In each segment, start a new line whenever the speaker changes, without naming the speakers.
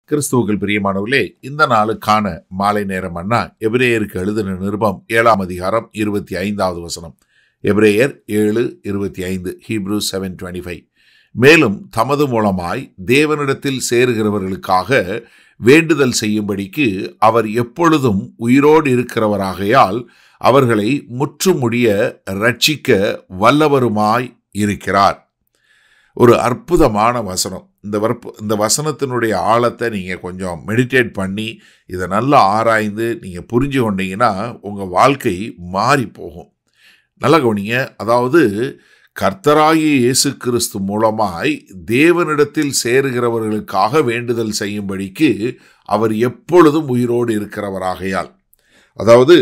கிறிஸ்துவுக்கள் பிரியமானவர்களே இந்த நாளுக்கான மாலை நேரம் அண்ணா எபிரேயருக்கு எழுதின நிருபம் ஏழாம் அதிகாரம் இருபத்தி ஐந்தாவது வசனம் எபிரேயர் ஏழு இருபத்தி ஐந்து ஹீப்ரூ செவன் டுவெண்ட்டி ஃபைவ் மேலும் தமது மூலமாய் தேவனிடத்தில் சேருகிறவர்களுக்காக வேண்டுதல் செய்யும்படிக்கு அவர் எப்பொழுதும் உயிரோடு இருக்கிறவராகையால் அவர்களை முற்றுமுடிய ரட்சிக்க வல்லவருமாய் இருக்கிறார் ஒரு அற்புதமான வசனம் இந்த வற்பு இந்த வசனத்தினுடைய ஆழத்தை நீங்கள் கொஞ்சம் மெடிடேட் பண்ணி இதை நல்லா ஆராய்ந்து நீங்கள் புரிஞ்சு கொண்டீங்கன்னா உங்கள் வாழ்க்கை மாறி போகும் நல்லா கவனிங்க அதாவது கர்த்தராகிய இயேசு கிறிஸ்து மூலமாய் தேவனிடத்தில் சேருகிறவர்களுக்காக வேண்டுதல் செய்யும்படிக்கு அவர் எப்பொழுதும் உயிரோடு இருக்கிறவராகையால் அதாவது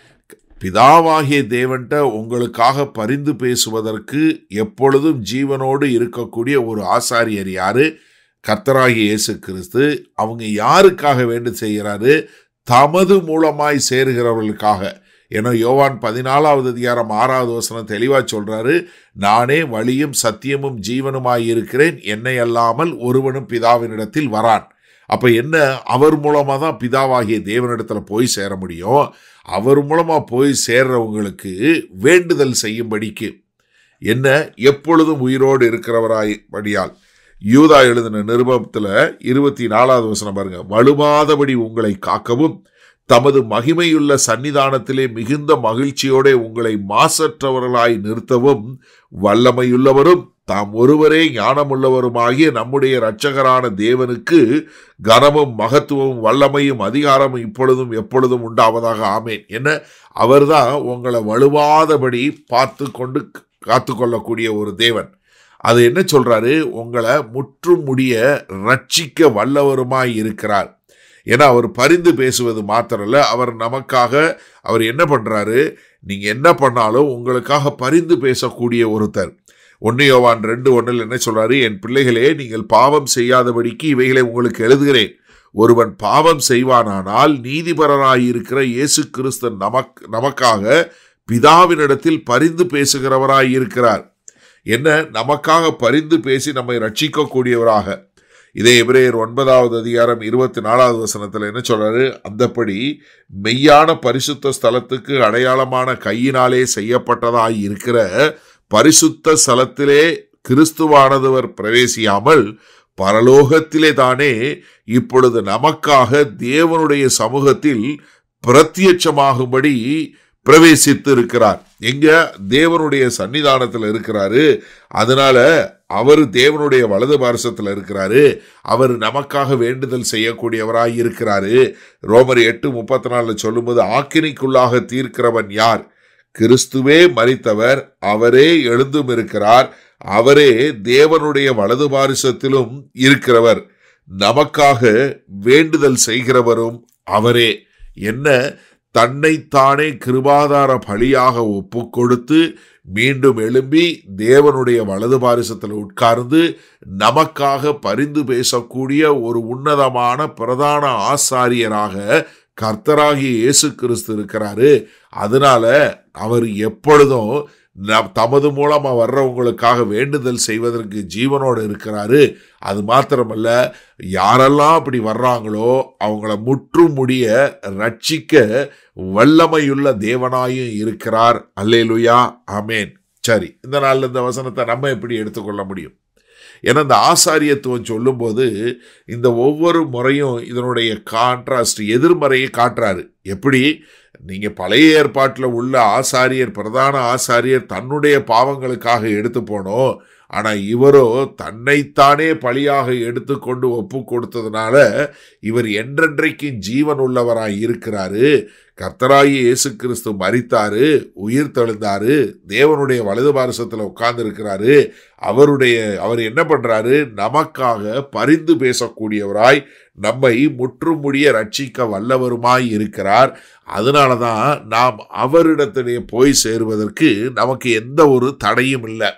பிதாவாகிய தேவன்ட்ட உங்களுக்காக பரிந்து பேசுவதற்கு எப்பொழுதும் ஜீவனோடு இருக்கக்கூடிய ஒரு ஆசாரியர் யாரு கர்த்தராகிய இயேசு கிறிஸ்து அவங்க யாருக்காக வேண்டு செய்கிறாரு தமது மூலமாய் சேருகிறவர்களுக்காக ஏன்னா யோவான் பதினாலாவது அதிகாரம் ஆறாவது வசனம் தெளிவாக சொல்றாரு நானே வழியும் சத்தியமும் ஜீவனுமாய் இருக்கிறேன் என்னை அல்லாமல் ஒருவனும் பிதாவினிடத்தில் வரான் அப்போ என்ன அவர் மூலமாக தான் பிதாவாகிய தேவனிடத்தில் போய் சேர முடியும் அவர் மூலமாக போய் சேர்றவங்களுக்கு வேண்டுதல் செய்யும்படிக்கு என்ன எப்பொழுதும் உயிரோடு இருக்கிறவராய் படியால் யூதா எழுதின நிருபத்தில் இருபத்தி நாலாவது வசனம் பாருங்க வலுவாதபடி உங்களை காக்கவும் தமது மகிமையுள்ள சன்னிதானத்திலே மிகுந்த மகிழ்ச்சியோட உங்களை மாசற்றவர்களாய் நிறுத்தவும் வல்லமையுள்ளவரும் தாம் ஒருவரே ஞானமுள்ளவருமாகிய நம்முடைய இரட்சகரான தேவனுக்கு கனமும் மகத்துவமும் வல்லமையும் அதிகாரமும் இப்பொழுதும் எப்பொழுதும் உண்டாவதாக ஆமேன் என்ன அவர்தான் உங்களை வலுவாதபடி பார்த்து கொண்டு காத்து கொள்ளக்கூடிய ஒரு தேவன் அது என்ன சொல்றாரு உங்களை முற்றும் முடிய ரட்சிக்க வல்லவருமாய் இருக்கிறார் ஏன்னா அவர் பரிந்து பேசுவது மாத்திரல்ல அவர் நமக்காக அவர் என்ன பண்றாரு நீங்க என்ன பண்ணாலும் உங்களுக்காக பரிந்து பேசக்கூடிய ஒருத்தர் ஒன்னையோவான் ரெண்டு ஒன்றில் என்ன சொல்றாரு என் பிள்ளைகளே நீங்கள் பாவம் செய்யாதபடிக்கு இவைகளை உங்களுக்கு எழுதுகிறேன் ஒருவன் பாவம் செய்வானானால் நீதிபரராயிருக்கிற இயேசு கிறிஸ்து நமக் நமக்காக பிதாவினிடத்தில் பரிந்து பேசுகிறவராய் இருக்கிறார் என்ன நமக்காக பரிந்து பேசி நம்மை ரட்சிக்கக்கூடியவராக இதே எபிரேயர் ஒன்பதாவது அதிகாரம் இருபத்தி நாலாவது வசனத்தில் என்ன சொல்றாரு அந்தப்படி மெய்யான பரிசுத்த ஸ்தலத்துக்கு அடையாளமான கையினாலே செய்யப்பட்டதாய் இருக்கிற பரிசுத்த ஸ்தலத்திலே கிறிஸ்துவானதுவர் பிரவேசியாமல் பரலோகத்திலே தானே இப்பொழுது நமக்காக தேவனுடைய சமூகத்தில் பிரத்யட்சமாகும்படி பிரவேசித்து இருக்கிறார் எங்க தேவனுடைய சன்னிதானத்தில் இருக்கிறாரு அதனால அவர் தேவனுடைய வலது பாரசத்தில் இருக்கிறாரு அவர் நமக்காக வேண்டுதல் செய்யக்கூடியவராய் இருக்கிறாரு ரோமர் எட்டு முப்பத்தி நாலுல சொல்லும்போது ஆக்கினிக்குள்ளாக தீர்க்கிறவன் யார் கிறிஸ்துவே மறித்தவர் அவரே எழுந்தும் இருக்கிறார் அவரே தேவனுடைய வலது பாரிசத்திலும் இருக்கிறவர் நமக்காக வேண்டுதல் செய்கிறவரும் அவரே என்ன தன்னைத்தானே கிருபாதார பலியாக ஒப்பு கொடுத்து மீண்டும் எழும்பி தேவனுடைய வலது பாரிசத்தில் உட்கார்ந்து நமக்காக பரிந்து பேசக்கூடிய ஒரு உன்னதமான பிரதான ஆசாரியராக கர்த்தராகிய இயேசு கிறிஸ்து இருக்கிறாரு அதனால அவர் எப்பொழுதும் தமது மூலமா வர்றவங்களுக்காக வேண்டுதல் செய்வதற்கு ஜீவனோடு இருக்கிறாரு அது மாத்திரமல்ல யாரெல்லாம் அப்படி வர்றாங்களோ அவங்கள முற்றும் முடிய ரட்சிக்க வல்லமையுள்ள தேவனாயும் இருக்கிறார் அல்லேலுயா அமேன் சரி இந்த நாளில் இந்த வசனத்தை நம்ம எப்படி எடுத்துக்கொள்ள முடியும் ஏன்னா இந்த ஆசாரியத்துவம் சொல்லும்போது இந்த ஒவ்வொரு முறையும் இதனுடைய கான்ட்ராஸ்ட் எதிர்மறையை காட்டுறாரு எப்படி நீங்கள் பழைய ஏற்பாட்டில் உள்ள ஆசாரியர் பிரதான ஆசாரியர் தன்னுடைய பாவங்களுக்காக எடுத்து போனோம் ஆனால் இவரோ தன்னைத்தானே பழியாக எடுத்துக்கொண்டு ஒப்பு கொடுத்ததுனால இவர் என்றென்றைக்கும் ஜீவன் உள்ளவராய் இருக்கிறாரு கர்த்தராயி இயேசு கிறிஸ்து மறித்தாரு உயிர் தெழுந்தாரு தேவனுடைய வலது பாரசத்தில் உட்கார்ந்து இருக்கிறாரு அவருடைய அவர் என்ன பண்றாரு நமக்காக பரிந்து பேசக்கூடியவராய் நம்மை முற்றுமுடிய ரட்சிக்க வல்லவருமாய் இருக்கிறார் அதனால தான் நாம் அவரிடத்திலே போய் சேருவதற்கு நமக்கு எந்த ஒரு தடையும் இல்லை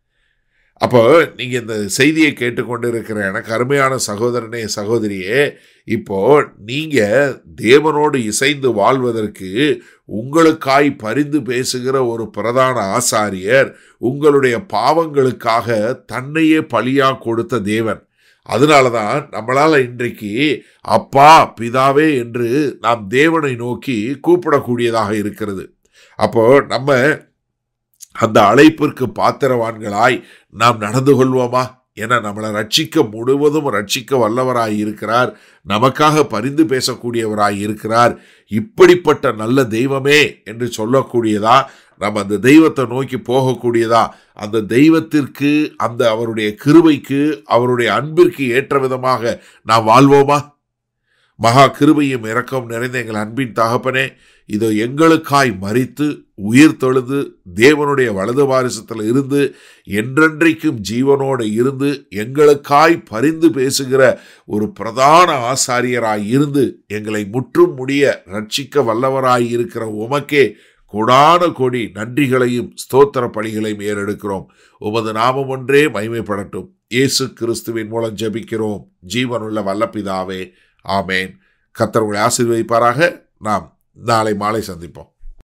அப்போ நீங்கள் இந்த செய்தியை கேட்டுக்கொண்டு இருக்கிற எனக்கு அருமையான சகோதரனே சகோதரியே இப்போ நீங்கள் தேவனோடு இசைந்து வாழ்வதற்கு உங்களுக்காய் பரிந்து பேசுகிற ஒரு பிரதான ஆசாரியர் உங்களுடைய பாவங்களுக்காக தன்னையே பலியாக கொடுத்த தேவன் அதனால தான் நம்மளால் இன்றைக்கு அப்பா பிதாவே என்று நாம் தேவனை நோக்கி கூப்பிடக்கூடியதாக இருக்கிறது அப்போ நம்ம அந்த அழைப்பிற்கு பாத்திரவான்களாய் நாம் நடந்து கொள்வோமா என நம்மளை ரட்சிக்க முழுவதும் ரட்சிக்க வல்லவராய் இருக்கிறார் நமக்காக பரிந்து பேசக்கூடியவராய் இருக்கிறார் இப்படிப்பட்ட நல்ல தெய்வமே என்று சொல்லக்கூடியதா நம்ம அந்த தெய்வத்தை நோக்கி போகக்கூடியதா அந்த தெய்வத்திற்கு அந்த அவருடைய கிருபைக்கு அவருடைய அன்பிற்கு ஏற்ற விதமாக நாம் வாழ்வோமா மகா கிருபையும் இரக்கம் நிறைந்த எங்கள் அன்பின் தகப்பனே இதோ எங்களுக்காய் மறித்து உயிர் தொழுது தேவனுடைய வலது வாரிசத்தில் இருந்து என்றென்றைக்கும் ஜீவனோடு இருந்து எங்களுக்காய் பரிந்து பேசுகிற ஒரு பிரதான ஆசாரியராய் இருந்து எங்களை முற்றும் முடிய ரட்சிக்க வல்லவராய் இருக்கிற உமக்கே கொடான கொடி நன்றிகளையும் ஸ்தோத்திர பணிகளையும் ஏறெடுக்கிறோம் உமது நாமம் ஒன்றே மகிமைப்படட்டும் இயேசு கிறிஸ்துவின் மூலம் ஜெபிக்கிறோம் ஜீவனுள்ள வல்லபிதாவே ஆமேன் கத்தர் உங்களை ஆசீர்வதிப்பாராக நாம் நாளை மாலை சந்திப்போம்